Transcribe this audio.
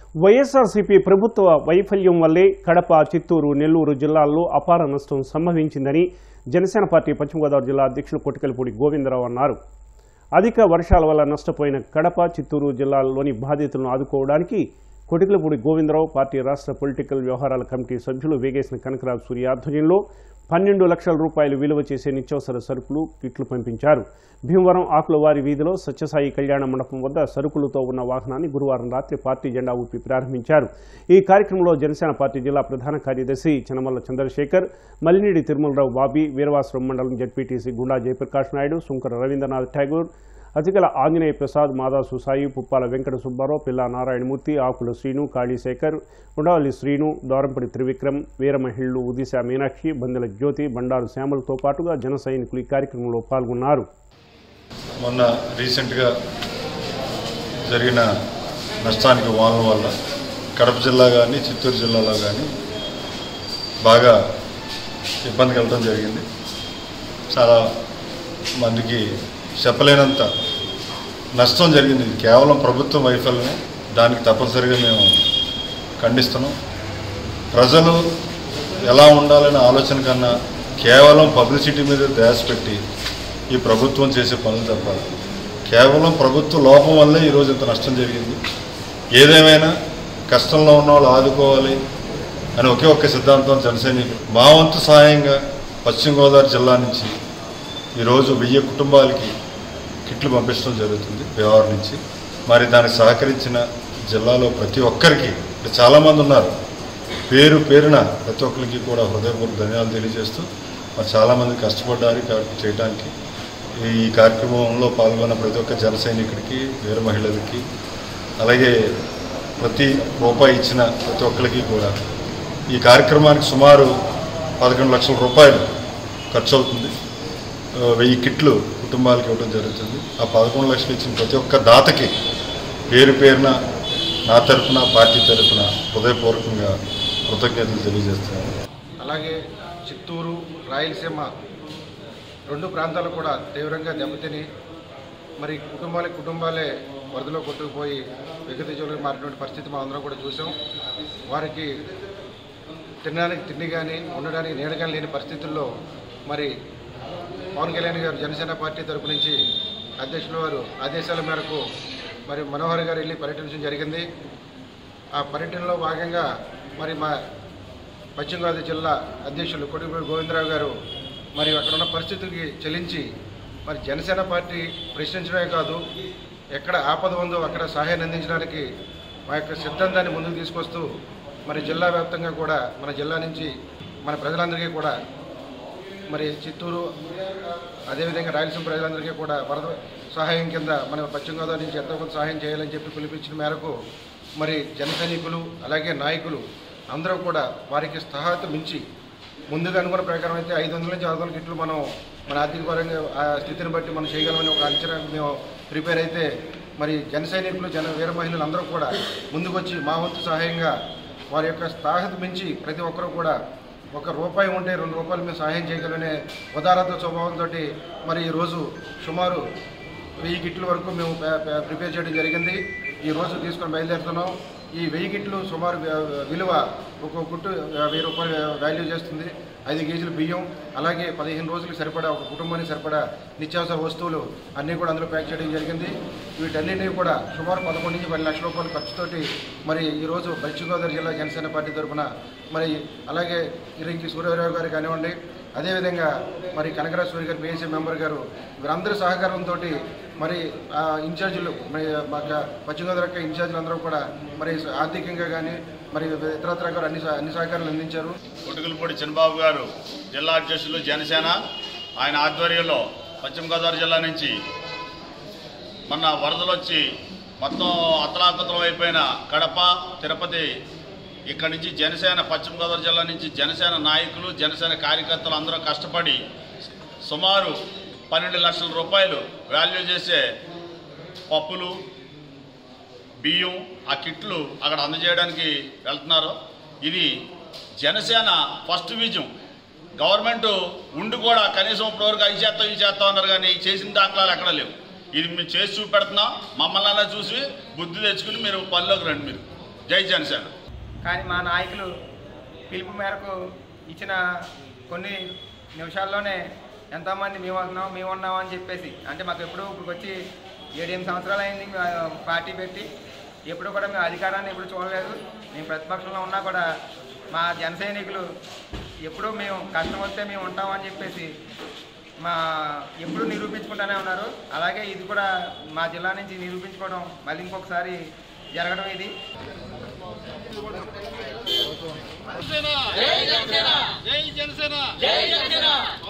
వైఎస్ఆర్సీపీ ప్రభుత్వ వైఫల్యం వల్లే కడప చిత్తూరు నెల్లూరు జిల్లాల్లో అపార నష్టం సంభవించిందని జనసేన పార్టీ పశ్చిమ గోదావరి జిల్లా అధ్యక్షులు కొటికలపూడి గోవిందరావు అన్నారు అధిక వర్షాల వల్ల నష్టపోయిన కడప చిత్తూరు జిల్లాల్లోని బాధితులను ఆదుకోవడానికి కొటికలపూడి గోవిందరావు పార్టీ రాష్ట్ర పొలిటికల్ వ్యవహారాల కమిటీ సభ్యులు వేగేసిన కనకరాజు సూర్య ఆధ్వర్యంలో పన్నెండు లక్షల రూపాయలు విలువ చేసే నిత్యావసర సరుకులు కిట్లు పంపించారు భీమవరం ఆకులవారి వీధిలో సత్యసాయి కళ్యాణ మండపం వద్ద సరుకులతో ఉన్న వాహనాన్ని గురువారం రాత్రి పార్టీ జెండా ఊపి ప్రారంభించారు ఈ కార్యక్రమంలో జనసేన పార్టీ జిల్లా ప్రధాన కార్యదర్శి చనమల్ల చంద్రశేఖర్ మలినేడి తిరుమలరావు బాబీ వీరవాసరం మండలం జడ్పీటీసీ గుండా జయప్రకాష్ నాయుడు సుంకర రవీంద్రనాథ్ ఠాగూర్ అతికల ఆంజనేయ ప్రసాద్ మాదాసు సాయి పుప్పాల వెంకట సుబ్బారావు పిల్ల నారాయణమూర్తి ఆకుల శ్రీను కాళీశేఖర్ ఉండవల్లి శ్రీను దోరంపడి త్రివిక్రమ్ వీరమహిళలు ఉదిశ మీనాక్షి బందెల జ్యోతి బండారు శ్యామలతో పాటుగా జన సైనికులు ఈ కార్యక్రమంలో పాల్గొన్నారు మొన్న రీసెంట్గా జరిగిన నష్టానికి వానల వల్ల కడప జిల్లా కానీ చిత్తూరు జిల్లాలో కానీ బాగా ఇబ్బంది కలగడం జరిగింది చాలా మందికి చెప్పలేనంత నష్టం జరిగింది ఇది కేవలం ప్రభుత్వం వైఫల్యమే దానికి తప్పనిసరిగా మేము ఖండిస్తున్నాం ప్రజలు ఎలా ఉండాలనే ఆలోచన కన్నా కేవలం పబ్లిసిటీ మీద ధ్యాస పెట్టి ఈ ప్రభుత్వం చేసే పనులు తప్ప కేవలం ప్రభుత్వ లోపం వల్లే ఈరోజు ఇంత నష్టం జరిగింది ఏదేమైనా కష్టంలో ఉన్న వాళ్ళు ఆదుకోవాలి అని ఒకే ఒక్క సిద్ధాంతం జనసైనికులు మా వంతు సహాయంగా పశ్చిమ గోదావరి జిల్లా నుంచి ఈరోజు వెయ్యి కుటుంబాలకి కిట్లు పంపించడం జరుగుతుంది భీమవరం నుంచి మరి దానికి సహకరించిన జిల్లాలో ప్రతి ఒక్కరికి అంటే చాలామంది ఉన్నారు పేరు పేరున ప్రతి ఒక్కరికి కూడా హృదయపూర్వక ధన్యవాదాలు తెలియజేస్తూ మరి చాలామంది కష్టపడ్డారు కాబట్టి చేయడానికి ఈ కార్యక్రమంలో పాల్గొన్న ప్రతి ఒక్క జన సైనికుడికి వీర మహిళలకి అలాగే ప్రతి రూపాయి ఇచ్చిన ప్రతి ఒక్కరికి కూడా ఈ కార్యక్రమానికి సుమారు పదకొండు లక్షల రూపాయలు ఖర్చు అవుతుంది ఆ, వెయ్యి కిట్లు కుటుంబాలకు ఇవ్వడం జరుగుతుంది ఆ పదకొండు లక్షలు ఇచ్చిన ప్రతి ఒక్క దాతకి పేరు పేరున నా తరఫున పార్టీ తరఫున హృదయపూర్వకంగా కృతజ్ఞతలు తెలియజేస్తున్నాను అలాగే చిత్తూరు రాయలసీమ రెండు ప్రాంతాలు కూడా తీవ్రంగా దెబ్బతిని మరి కుటుంబాలే కుటుంబాలే వరదలో కొట్టుకుపోయి విగతజీవులకు మారినటువంటి పరిస్థితి మనం అందరం కూడా చూసాం వారికి తినడానికి తిండి కానీ ఉండడానికి నీడ కానీ లేని పరిస్థితుల్లో మరి పవన్ కళ్యాణ్ గారు జనసేన పార్టీ తరపు నుంచి అధ్యక్షుల వారు ఆదేశాల మేరకు మరి మనోహర్ గారు వెళ్ళి పర్యటించడం జరిగింది ఆ పర్యటనలో భాగంగా మరి మా పశ్చిమ గోదావరి జిల్లా అధ్యక్షులు కొడుకు గోవిందరావు గారు మరి అక్కడ ఉన్న పరిస్థితులకి చెల్లించి మరి జనసేన పార్టీ ప్రశ్నించడమే కాదు ఎక్కడ ఆపద ఉందో అక్కడ సహాయాన్ని అందించడానికి మా యొక్క సిద్ధాంతాన్ని ముందుకు తీసుకొస్తూ మరి జిల్లా వ్యాప్తంగా కూడా మన జిల్లా నుంచి మన ప్రజలందరికీ కూడా మరి చిత్తూరు అదేవిధంగా రాయలసీమ ప్రజలందరికీ కూడా వరద సహాయం కింద మన పశ్చిమ గోదావరి నుంచి ఎంతో కొంత సహాయం చేయాలని చెప్పి పిలిపించిన మేరకు మరి జన సైనికులు అలాగే నాయకులు అందరూ కూడా వారికి స్థాహత మించి ముందుగా అనుకున్న ప్రకారం అయితే ఐదు వందల నుంచి ఆరు వందల కిట్లు మనం మన ఆర్థిక పరంగా ఆ స్థితిని బట్టి మనం చేయగలమని ఒక అంచనా మేము ప్రిపేర్ అయితే మరి జన సైనికులు జన వీర మహిళలు అందరూ కూడా ముందుకొచ్చి మా వంతు సహాయంగా వారి యొక్క స్థాహత మించి ప్రతి ఒక్కరూ కూడా ఒక రూపాయి ఉంటే రెండు రూపాయలు మేము సహాయం చేయగలనే ఉదారత స్వభావంతో మరి ఈరోజు సుమారు వెయ్యి కిట్ల వరకు మేము ప్ర- ప్ర- ప్రిపేర్ చేయడం జరిగింది ఈ రోజు తీసుకొని బయలుదేరుతున్నాం ఈ వెయ్యి కిట్లు సుమారు వి- విలువ ఒక కుట్టు వెయ్యి రూపాయలు వాల్యూ చేస్తుంది ఐదు కేజీలు బియ్యం అలాగే పదిహేను రోజులకు సరిపడా ఒక కుటుంబానికి సరిపడా నిత్యావసర వస్తువులు అన్నీ కూడా అందులో ప్యాక్ చేయడం జరిగింది వీటన్నిటినీ కూడా సుమారు పదకొండు నుంచి పది లక్షల రూపాయల ఖర్చుతోటి మరి ఈరోజు పశ్చిమ గోదావరి జిల్లా జనసేన పార్టీ తరఫున మరి అలాగే ఇరింకి సూర్యరావు గారు కానివ్వండి అదేవిధంగా మరి కనకరాజు సూర్య గారు పిఎస్సీ మెంబర్ గారు వీరందరి సహకారంతో మరి ఆ ఇన్ఛార్జీలు మరి మాకు పశ్చిమ గోదావరి యొక్క ఇన్ఛార్జీలు అందరూ కూడా మరి ఆర్థికంగా కానీ మరి ఇతరత్ర గారు అన్ని సహ- అన్ని సహకారాలు అందించారు కొట్టుకులపూడి చిన్నబాబు గారు జిల్లా అధ్యక్షులు జనసేన ఆయన ఆధ్వర్యంలో పశ్చిమ గోదావరి జిల్లా నుంచి మొన్న వరదలు వచ్చి మొత్తం అతలాకుతలం అయిపోయిన కడప తిరుపతి ఇక్కడి నుంచి జనసేన పశ్చిమ గోదావరి జిల్లా నుంచి జనసేన నాయకులు జనసేన కార్యకర్తలు అందరూ కష్టపడి సుమారు పన్నెండు లక్షల రూపాయలు వాల్యూ చేసే పప్పులు బియ్యం ఆ కిట్లు అక్కడ అందజేయడానికి వెళ్తున్నారు ఇది జనసేన ఫస్ట్ విజయం గవర్నమెంట్ ఉండి కూడా కనీసం ఇప్పటివరకు అవి చేస్తాం ఇవి చేస్తాం అన్నారు కానీ చేసిన దాఖలాలు ఎక్కడ లేవు ఇది మేము చేసి చూపెడుతున్నాం మమ్మల్ని అలా చూసి బుద్ధి తెచ్చుకుని మీరు పనిలోకి రండి మీరు జై జనసేన కానీ మా నాయకులు పిలుపు మేరకు ఇచ్చిన కొన్ని నిమిషాల్లోనే ఎంతోమంది మేము ఉన్నాం మేము ఉన్నాం అని చెప్పేసి అంటే మాకు ఎప్పుడు ఇప్పుడు వచ్చి ఏడెనిమిది సంవత్సరాలు అయింది మేము పార్టీ పెట్టి ఎప్పుడు కూడా మేము అధికారాన్ని ఎప్పుడు చూడలేదు మేము ప్రతిపక్షంలో ఉన్నా కూడా మా జన సైనికులు ఎప్పుడూ మేము కష్టం వస్తే మేము ఉంటామని చెప్పేసి మా ఎప్పుడు నిరూపించుకుంటూనే ఉన్నారు అలాగే ఇది కూడా మా జిల్లా నుంచి నిరూపించుకోవడం మళ్ళీ ఇంకొకసారి జరగడం ఇది జై జనసేన జై జనసేన జై జనసేన